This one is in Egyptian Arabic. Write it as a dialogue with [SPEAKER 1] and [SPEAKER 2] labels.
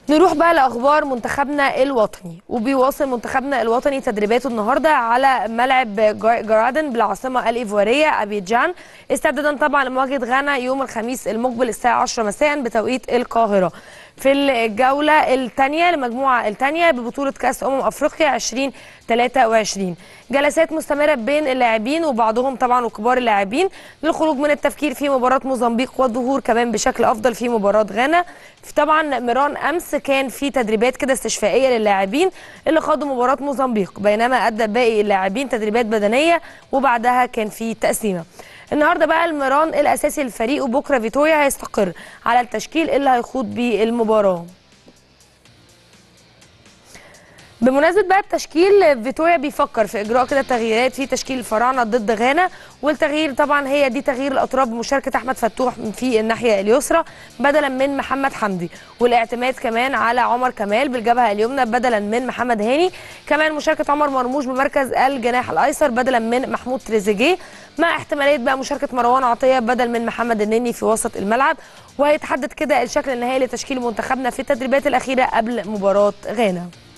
[SPEAKER 1] نروح بقى لاخبار منتخبنا الوطني وبيواصل منتخبنا الوطني تدريباته النهارده على ملعب جا- جرادن بالعاصمه الايفواريه ابيجان استعدادا طبعا لمواجهه غانا يوم الخميس المقبل الساعه 10 مساء بتوقيت القاهره في الجوله الثانيه المجموعه الثانيه ببطوله كاس امم افريقيا 2023 جلسات مستمره بين اللاعبين وبعضهم طبعا وكبار اللاعبين للخروج من التفكير في مباراه موزمبيق والظهور كمان بشكل افضل في مباراه غانا طبعا مران امس كان في تدريبات كده استشفائيه للاعبين اللي خاضوا مباراه موزمبيق بينما ادى باقي اللاعبين تدريبات بدنيه وبعدها كان في تقسيمه النهارده بقى المران الاساسي للفريق وبكره فيتوريا هيستقر على التشكيل اللي هيخوض بيه المباراه بمناسبه بقى التشكيل فيتوريا بيفكر في اجراء كده تغييرات في تشكيل الفراعنه ضد غانا والتغيير طبعا هي دي تغيير الاطراف بمشاركه احمد فتوح في الناحيه اليسرى بدلا من محمد حمدي والاعتماد كمان على عمر كمال بالجبهه اليمنى بدلا من محمد هاني كمان مشاركه عمر مرموش بمركز الجناح الايسر بدلا من محمود تريزيجيه مع احتماليه بقى مشاركه مروان عطيه بدل من محمد النني في وسط الملعب وهيتحدد كده الشكل النهائي لتشكيل منتخبنا في التدريبات الاخيره قبل مباراه غانا